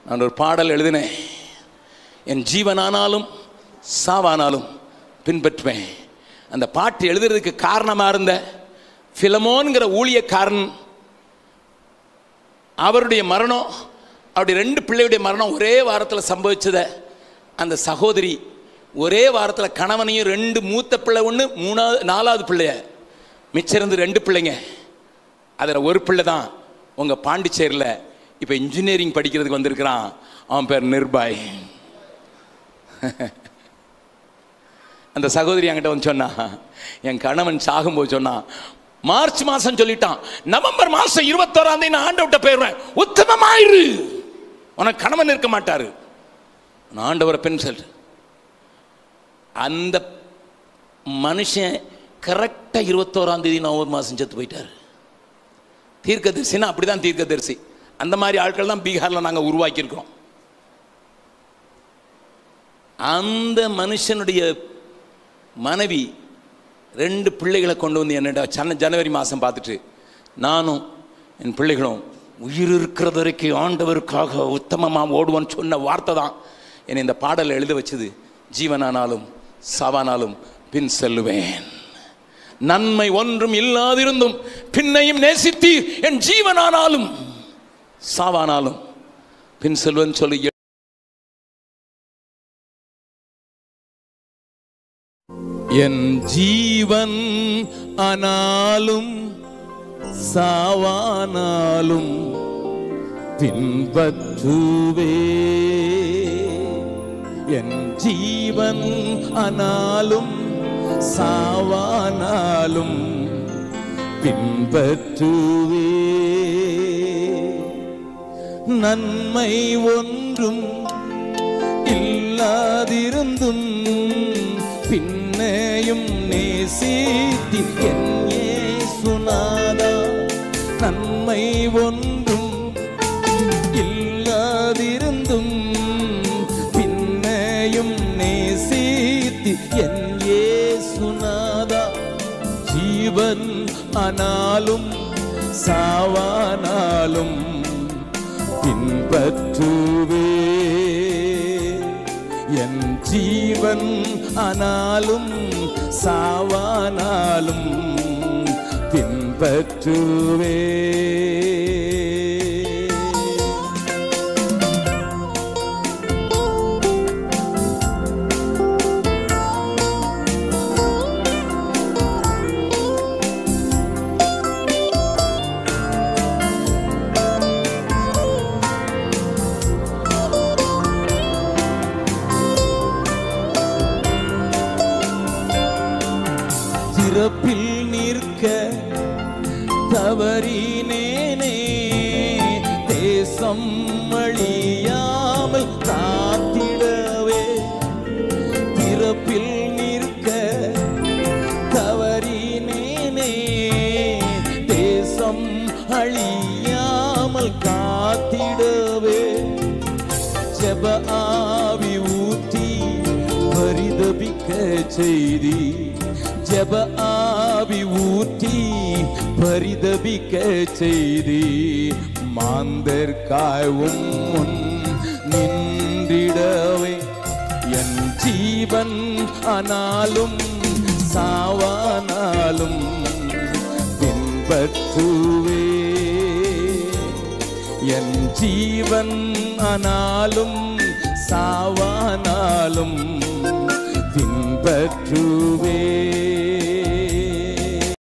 நான் ஒரு பாடல் எழுதினேன் என் ஜீவனானாலும் சாவானாலும் பின்பற்றுவேன் அந்த பாட்டு எழுதுறதுக்கு காரணமாக இருந்த ஃபிலமோன்கிற ஊழியக்காரன் அவருடைய மரணம் அவருடைய ரெண்டு பிள்ளையுடைய மரணம் ஒரே வாரத்தில் சம்பவிச்சதை அந்த சகோதரி ஒரே வாரத்தில் கணவனையும் ரெண்டு மூத்த பிள்ளை ஒன்று மூணாவது நாலாவது பிள்ளைய மிச்சம் இருந்து ரெண்டு பிள்ளைங்க அதில் ஒரு பிள்ளை தான் உங்கள் பாண்டிச்சேரியில் இப்போ இன்ஜினியரிங் படிக்கிறதுக்கு வந்திருக்கிறான் அவன் பேர் நிர்பாய் அந்த சகோதரி என்கிட்ட வந்து சொன்னா என் கணவன் சாகும்போது சொன்னான் மார்ச் மாசம் சொல்லிட்டான் நவம்பர் மாசம் இருபத்தோராம் தேதி நான் ஆண்டவர்கிட்ட போயிடுவேன் உத்தமமாயிரு உனக்கு கணவன் இருக்க மாட்டாரு நான் ஆண்டவரை பெண் சொல் அந்த மனுஷன் கரெக்டாக இருபத்தோராம் தேதி நவம்பர் மாதம் செத்து போயிட்டார் தீர்க்கதரிசினா அப்படி தான் தீர்க்கதரிசி அந்த மாதிரி ஆட்கள் தான் பீகாரில் நாங்கள் உருவாக்கியிருக்கிறோம் அந்த மனுஷனுடைய மனைவி ரெண்டு பிள்ளைகளை கொண்டு வந்து என்னடா சன்ன ஜனவரி மாதம் பார்த்துட்டு நானும் என் பிள்ளைகளும் உயிர் இருக்கிறது வரைக்கும் ஆண்டவருக்காக உத்தமமாக ஓடுவோன்னு சொன்ன வார்த்தை தான் என்னை இந்த பாடலை எழுத வச்சது ஜீவனானாலும் சாவானாலும் பின் செல்லுவேன் நன்மை ஒன்றும் இல்லாதிருந்தும் பின்னையும் நேசித்தீர் என் ஜீவனானாலும் சாவானாலும் பின் செல்வன் சொல்லி என் ஜீவன் ஆனாலும் சாவானாலும் பின்பற்றுவே என் ஜீவன் ஆனாலும் சாவானாலும் பின்பற்றுவே நன்மை ஒன்றும் இல்லாதிருந்தும் பின்னையும் நேசித்தி என் சுனாதா நன்மை ஒன்றும் இல்லாதிருந்தும் பின்னையும் நேசித்தி என் சுனாதா ஜீவன் ஆனாலும் சாவானாலும் பின்பற்றுவே என் ஜீவன் ஆனாலும் சாவானாலும் பின்பற்றுவே திறப்பில் நிற்க தவறினேனே தேசம் அழியாமல் காத்திடவே திறப்பில் நிற்க தவறினேனே தேசம் அழியாமல் காத்திடவே ஜெப ஆவி ஊற்றி பரிதபிக்க செய்தி ஜெப ஆவி ஊற்றி பரிதபிக்க செய்தி மாந்தர்காயும் முன் நின்றிடவே என் ஜீவன் ஆனாலும் சாவானாலும் பின்பற்றுவே என் ஜீவன் ஆனாலும் சாவானாலும் பின்பற்றுவே